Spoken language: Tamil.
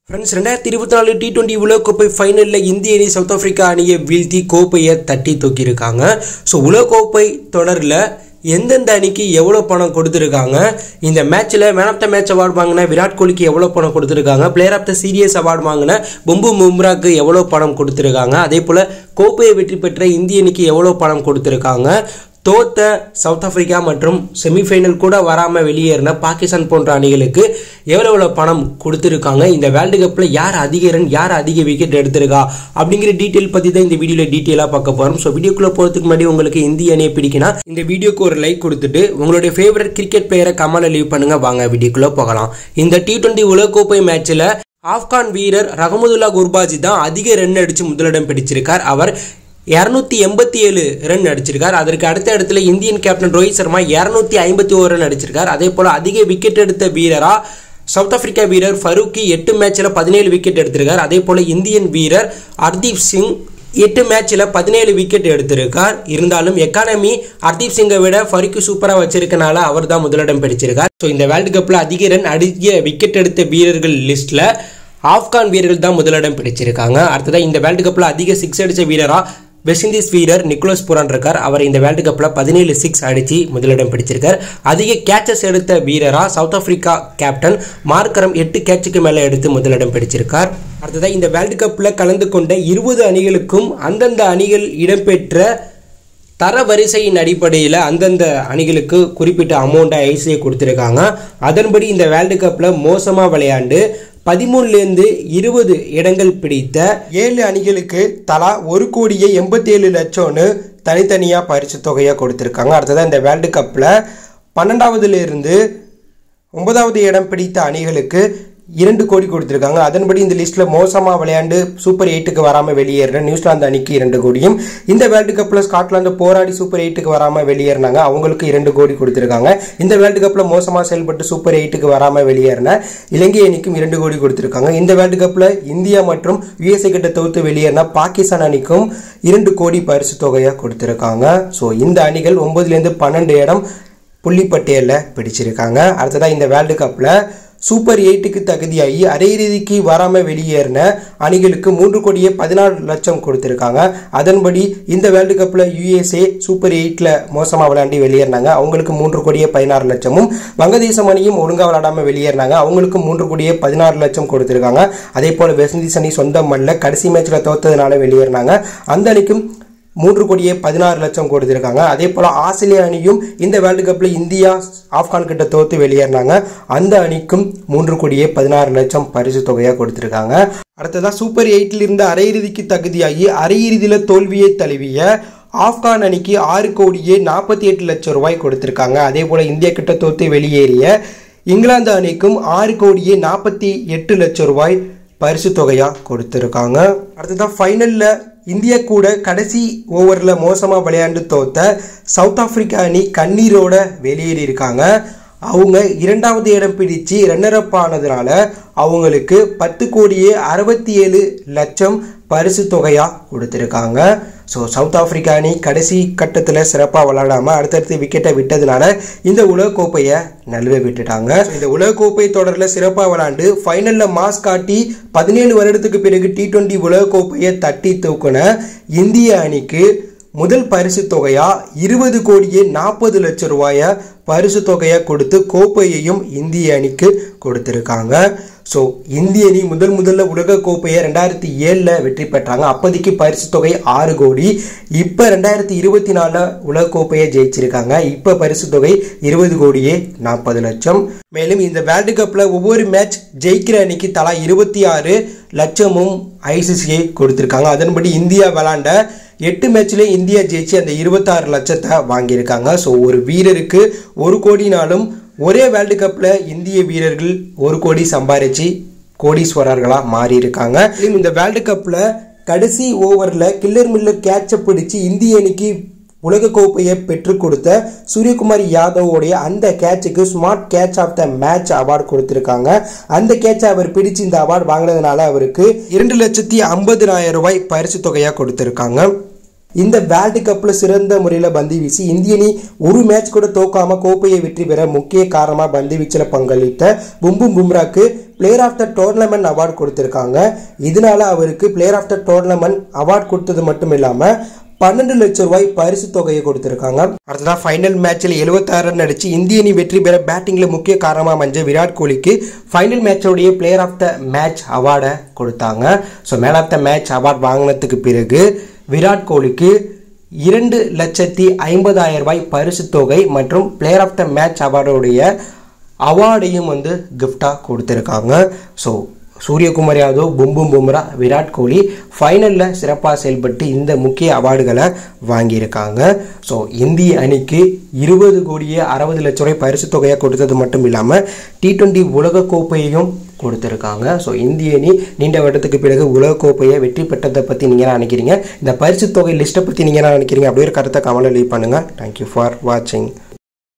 ஃப்ரெண்ட்ஸ் ரெண்டாயிரத்தி இருபத்தி நாலு டி டுவெண்ட்டி உலகக்கோப்பை ஃபைனலில் இந்திய அணி சவுத் ஆப்பிரிக்கா அணியை வீழ்த்தி கோப்பையை தட்டி தூக்கியிருக்காங்க ஸோ உலகக்கோப்பை தொடரில் எந்தெந்த அணிக்கு எவ்வளோ பணம் கொடுத்துருக்காங்க இந்த மேட்ச்சில் man of the match award வாங்கின விராட் கோலிக்கு எவ்வளோ பணம் கொடுத்துருக்காங்க player of the series award வாங்கின பொம்பு மும்ராக்கு எவ்வளோ பணம் கொடுத்துருக்காங்க அதே போல் கோப்பையை வெற்றி பெற்ற இந்திய அணிக்கு எவ்வளோ பணம் கொடுத்துருக்காங்க தோத்த சவுத் ஆப்பிரிக்கா மற்றும் செமிஃபைனல் கூட வராமல் வெளியேறின பாகிஸ்தான் போன்ற அணிகளுக்கு எவ்வளோ எவ்வளோ பணம் கொடுத்துருக்காங்க இந்த வேர்ல்டு கப்பில் யார் அதிக ரன் யார் அதிக விக்கெட் எடுத்திருக்கா அப்படிங்கிற டீட்டெயில் பற்றி தான் இந்த வீடியோவில் டீட்டெயிலாக பார்க்க போகிறோம் ஸோ வீடியோக்குள்ளே போகிறதுக்கு முன்னாடி உங்களுக்கு இந்திய அணியை பிடிக்கினா இந்த வீடியோக்கு ஒரு லைக் கொடுத்துட்டு உங்களுடைய ஃபேவரட் கிரிக்கெட் பிளேயரை கமெண்ட்ல லீவ் பண்ணுங்க வாங்க வீடியோக்குள்ளே போகலாம் இந்த டி டுவெண்ட்டி உலகக்கோப்பை மேட்ச்சில் ஆப்கான் வீரர் ரஹமதுல்லா குர்பாஜி தான் அதிக ரன் அடித்து முதலிடம் பிடிச்சிருக்கார் அவர் இரநூத்தி எண்பத்தி ஏழு ரன் அடிச்சிருக்கார் அதற்கு அடுத்த இடத்துல இந்தியன் கேப்டன் ரோஹித் சர்மா இரநூத்தி ஐம்பத்தி ஒரு ரன் அடிச்சிருக்கார் அதே போல் அதிக விக்கெட் எடுத்த வீரரா சவுத் ஆப்பிரிக்கா வீரர் ஃபரூக்கி எட்டு மேட்ச்சில் பதினேழு விக்கெட் எடுத்திருக்கார் அதே போல் இந்தியன் வீரர் ஹர்தீப் சிங் எட்டு மேட்ச்சில் பதினேழு விக்கெட் எடுத்திருக்கார் இருந்தாலும் எக்கானமி ஹர்தீப் சிங்கை விட ஃபருக்கி சூப்பராக வச்சிருக்கனால அவர் தான் முதலிடம் பிடிச்சிருக்கார் ஸோ இந்த வேர்ல்டு கப்பில் அதிக ரன் அதிக விக்கெட் எடுத்த வீரர்கள் லிஸ்ட்டில் ஆப்கான் வீரர்கள் தான் முதலிடம் பிடிச்சிருக்காங்க அடுத்ததாக இந்த வேர்ல்டு கப்பில் அதிக சிக்ஸ் அடித்த வீரராக வெஸ்ட் இண்டீஸ் வீரர் நிக்கோலஸ் புரான் இருக்கார் அவர் இந்த வேர்ல்டு கப்பில் பதினேழு சிக்ஸ் அடித்து முதலிடம் பிடிச்சிருக்கார் அதிக கேட்சஸ் எடுத்த வீரராக சவுத் ஆப்பிரிக்கா கேப்டன் மார்க்கரம் எட்டு கேட்சுக்கு மேலே எடுத்து முதலிடம் பிடிச்சிருக்கார் அடுத்ததாக இந்த வேர்ல்டு கப்பில் கலந்து கொண்ட இருபது அணிகளுக்கும் அந்தந்த அணிகள் இடம்பெற்ற தரவரிசையின் அடிப்படையில் அந்தந்த அணிகளுக்கு குறிப்பிட்ட அமௌண்ட்டை ஐசிஐ கொடுத்துருக்காங்க அதன்படி இந்த வேர்ல்டு கப்பில் மோசமாக விளையாண்டு பதிமூணுலேருந்து இருபது இடங்கள் பிடித்த ஏழு அணிகளுக்கு தலா ஒரு கோடியே எண்பத்தேழு லட்சம்னு தனித்தனியாக பரிசு தொகையாக கொடுத்துருக்காங்க அடுத்ததாக இந்த வேர்ல்டு கப்பில் பன்னெண்டாவதுலேருந்து ஒன்பதாவது இடம் பிடித்த அணிகளுக்கு இரண்டு கோடி கொடுத்துருக்காங்க அதன்படி இந்த லிஸ்ட்டில் மோசமாக விளையாண்டு சூப்பர் எயிட்டுக்கு வராமல் வெளியேற நியூசிலாந்து அணிக்கு இரண்டு கோடியும் இந்த வேர்ல்டு கப்பில் ஸ்காட்லாந்து போராடி சூப்பர் எயிட்டுக்கு வராமல் வெளியேறினாங்க அவங்களுக்கு இரண்டு கோடி கொடுத்துருக்காங்க இந்த வேர்ல்டு கப்பில் மோசமாக செயல்பட்டு சூப்பர் எயிட்டுக்கு வராமல் வெளியேறின இலங்கை அணிக்கும் இரண்டு கோடி கொடுத்துருக்காங்க இந்த வேர்ல்டு கப்பில் இந்தியா மற்றும் யுஎஸ்ஏ கிட்ட தோத்து வெளியேறின பாகிஸ்தான் அணிக்கும் இரண்டு கோடி பரிசு தொகையாக கொடுத்துருக்காங்க ஸோ இந்த அணிகள் ஒன்பதுலேருந்து பன்னெண்டு இடம் புள்ளிப்பட்டியலில் பிடிச்சிருக்காங்க அடுத்ததாக இந்த வேர்ல்டு கப்பில் சூப்பர் எயிட்டுக்கு தகுதியாகி அரையிறுதிக்கு வராமல் வெளியேறின அணிகளுக்கு மூன்று கோடியே பதினாறு லட்சம் கொடுத்துருக்காங்க அதன்படி இந்த வேர்ல்டு கப்பில் யுஎஸ்ஏ சூப்பர் எயிட்டில் மோசமாக விளையாண்டி வெளியேறினாங்க அவங்களுக்கு மூன்று கோடியே பதினாறு லட்சமும் வங்கதேசம் அணியும் ஒழுங்காக விளையாடாமல் வெளியேறினாங்க அவங்களுக்கு மூன்று கோடியே பதினாறு லட்சம் கொடுத்துருக்காங்க அதே போல் வெஸ்ட் இண்டீஸ் அணி சொந்த மல்ல கடைசி மேட்ச்சில் தோத்ததுனால வெளியேறினாங்க அந்த அணிக்கும் மூன்று கோடியே பதினாறு லட்சம் கொடுத்துருக்காங்க அதே போல் ஆஸ்திரேலியா அணியும் இந்த வேர்ல்டு கப்பில் இந்தியா ஆப்கான் கிட்ட தோத்து வெளியேறினாங்க அந்த அணிக்கும் மூன்று கோடியே பதினாறு லட்சம் பரிசு தொகையாக கொடுத்துருக்காங்க அடுத்ததாக சூப்பர் எயிட்டில் இருந்த அரையிறுதிக்கு தகுதியாகி அரையிறுதியில் தோல்வியை தழுவிய ஆப்கான் அணிக்கு ஆறு கோடியே நாற்பத்தி எட்டு லட்சம் ரூபாய் கொடுத்துருக்காங்க அதே போல் இந்தியா கிட்ட தோத்து வெளியேறிய இங்கிலாந்து அணிக்கும் ஆறு கோடியே நாற்பத்தி எட்டு லட்சம் ரூபாய் பரிசு தொகையாக கொடுத்துருக்காங்க அடுத்ததான் ஃபைனலில் இந்தியா கூட கடைசி ஓவரில் மோசமாக விளையாண்டு தோத்த சவுத் ஆப்பிரிக்கா அணி கண்ணீரோட வெளியேறி இருக்காங்க அவங்க இரண்டாவது இடம் பிடிச்சு ரன்னர் அப் ஆனதுனால அவங்களுக்கு பத்து கோடியே அறுபத்தி ஏழு லட்சம் பரிசு தொகையாக கொடுத்துருக்காங்க ஸோ சவுத் ஆப்பிரிக்கா அணி கடைசி கட்டத்தில் சிறப்பாக விளையாடாமல் அடுத்தடுத்து விக்கெட்டை விட்டதுனால இந்த உலகக்கோப்பையை நழுவ விட்டுட்டாங்க இந்த உலகக்கோப்பை தொடரில் சிறப்பாக விளையாண்டு ஃபைனலில் மாஸ் காட்டி பதினேழு வருடத்துக்கு பிறகு டி டுவெண்ட்டி உலகக்கோப்பையை தட்டி தூக்குன இந்திய அணிக்கு முதல் பரிசு தொகையா இருபது கோடியே நாற்பது லட்சம் ரூபாய பரிசு தொகையை கொடுத்து கோப்பையையும் இந்திய அணிக்கு கொடுத்துருக்காங்க ஸோ இந்திய அணி முதல் முதல்ல உலக கோப்பையை ரெண்டாயிரத்தி ஏழில் வெற்றி பெற்றாங்க அப்போதைக்கு பரிசு தொகை ஆறு கோடி இப்போ ரெண்டாயிரத்தி இருபத்தி நாலில் உலக கோப்பையை ஜெயிச்சிருக்காங்க இப்போ பரிசு தொகை இருபது கோடியே நாற்பது லட்சம் மேலும் இந்த வேர்ல்டு கப்பில் ஒவ்வொரு மேட்ச் ஜெயிக்கிற அணிக்கு தலா இருபத்தி ஆறு லட்சமும் ஐசிசிஐ கொடுத்துருக்காங்க அதன்படி இந்தியா விளாண்ட எட்டு மேட்ச்லேயும் இந்தியா ஜெயிச்சு அந்த இருபத்தாறு லட்சத்தை வாங்கியிருக்காங்க ஸோ ஒரு வீரருக்கு ஒரு கோடினாலும் ஒரே வேர்ல்டு கப்பில் இந்திய வீரர்கள் ஒரு கோடி சம்பாரிச்சு கோடீஸ்வரர்களாக மாறி இருக்காங்க இந்த வேர்ல்டு கப்பில் கடைசி ஓவரில் கில்லர் மில்லர் கேட்சை பிடிச்சி இந்திய அணிக்கு உலக கோப்பையை பெற்றுக் கொடுத்த சூரியகுமார் யாதவோடைய அந்த கேட்சுக்கு smart catch of the match award கொடுத்துருக்காங்க அந்த கேட்சை அவர் பிடிச்சு இந்த அவார்டு வாங்கினதுனால அவருக்கு இரண்டு லட்சத்தி ஐம்பதினாயிரம் ரூபாய் பரிசு தொகையாக கொடுத்துருக்காங்க இந்த வேர்ல்டு கப்பில் சிறந்த முறையில் பந்து வீசி இந்திய அணி ஒரு மேட்ச் கூட தோக்காம கோப்பையை வெற்றி பெற முக்கிய காரணமாக பந்து வீச்சில் பங்களித்த பும்பும் பும்ராக்கு player of the tournament award கொடுத்துருக்காங்க இதனால அவருக்கு player of the tournament award கொடுத்தது மட்டும் இல்லாமல் பன்னெண்டு லட்சம் ரூபாய் பரிசு தொகையை கொடுத்துருக்காங்க அடுத்ததா ஃபைனல் மேட்ச்சில் எழுபத்தாறு ரன் அடிச்சு இந்திய அணி வெற்றி பெற பேட்டிங்கில் முக்கிய காரணமாக அமைஞ்ச விராட் கோலிக்கு ஃபைனல் மேட்சோடைய பிளேயர் ஆஃப் த மேட்ச் அவார்டை கொடுத்தாங்க so man of the match award வாங்கினதுக்கு பிறகு விராட் கோலிக்கு இரண்டு லட்சத்தி ஐம்பதாயிரம் ரூபாய் பரிசு தொகை மற்றும் பிளேயர் ஆஃப் த மேட்ச் அவார்டுடைய அவார்டையும் வந்து கிஃப்டாக கொடுத்துருக்காங்க ஸோ சூரியகுமார் யாதவ் பும்பும் பும்ரா விராட் கோலி ஃபைனலில் சிறப்பாக செயல்பட்டு இந்த முக்கிய அவார்டுகளை வாங்கியிருக்காங்க ஸோ இந்திய அணிக்கு இருபது கோடியே அறுபது லட்ச ரூபாய் பரிசு தொகையாக கொடுத்தது மட்டும் இல்லாமல் டி டுவெண்ட்டி உலகக்கோப்பையையும் கொடுத்துருக்காங்க ஸோ இந்திய அணி நீண்ட வருடத்துக்கு பிறகு உலகக்கோப்பையை வெற்றி பெற்றதை பற்றி நீங்கள் என்ன நினைக்கிறீங்க இந்த பரிசு தொகை லிஸ்ட்டை பற்றி நீங்கள் என்ன நினைக்கிறீங்க அப்படியே ஒரு கருத்தை கமலை லீவ் பண்ணுங்கள் தேங்க்யூ ஃபார் வாட்சிங்